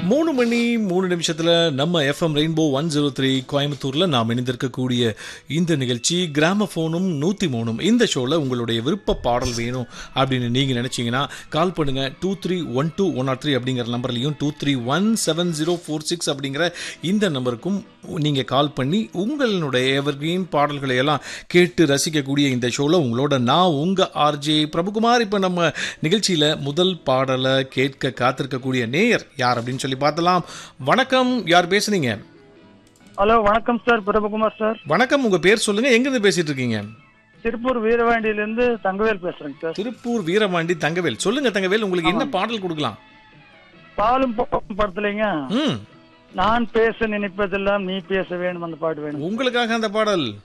மூணு மணி மூணு நிமிஷத்துல நம்ம FM rainbow one zero three கோயம்புத்தூர்ல நாம் இணைந்திருக்கக்கூடிய இந்த நிகழ்ச்சி கிராமபோனும் நூத்தி மூணும் இந்த ஷோல உங்களுடைய விருப்ப பாடல் வேணும் அப்படின்னு நீங்க நினைச்சீங்கன்னா கால் பண்ணுங்க two three one two one or three அப்படிங்கிற நம்பர்லையும் two three one seven zero four six அப்படிங்கிற இந்த நம்பருக்கும் நீங்க கால் பண்ணி உங்களுடைய எவர்கிரீன் பாடல்களை எல்லாம் கேட்டு ரசிக்கக்கூடிய இந்த ஷோல உங்களோட நான் உங்க ஆர்ஜே பிரபுகுமார் இப்ப நம்ம நிகழ்ச்சியில முதல் பாடலை கேட்க காத்திருக்கக்கூடிய நேயர் யார் அப்படின்னு சொல்லி பார்த்தலாம் வணக்கம் யார் பேசுனீங்க ஹலோ வணக்கம் சார் பிரபகுமார் சார் வணக்கம் உங்க பேர் சொல்லுங்க எங்க இருந்து பேசிட்டு இருக்கீங்க திருப்பூர் வீரவாண்டியிலேருந்து தங்கவேல் பேசுறேங்க சார் திருப்பூர் வீரபாண்டி தங்கவேல் சொல்லுங்க தங்கவேல் உங்களுக்கு என்ன பாடல் கொடுக்கலாம் பாலும் பாலும் படத்துலங்க ம் நான் பேச நினைப்பதெல்லாம் நீ பேச வேணும் அந்த பாட்டு வேணும் உங்களுக்காக அந்த பாடல்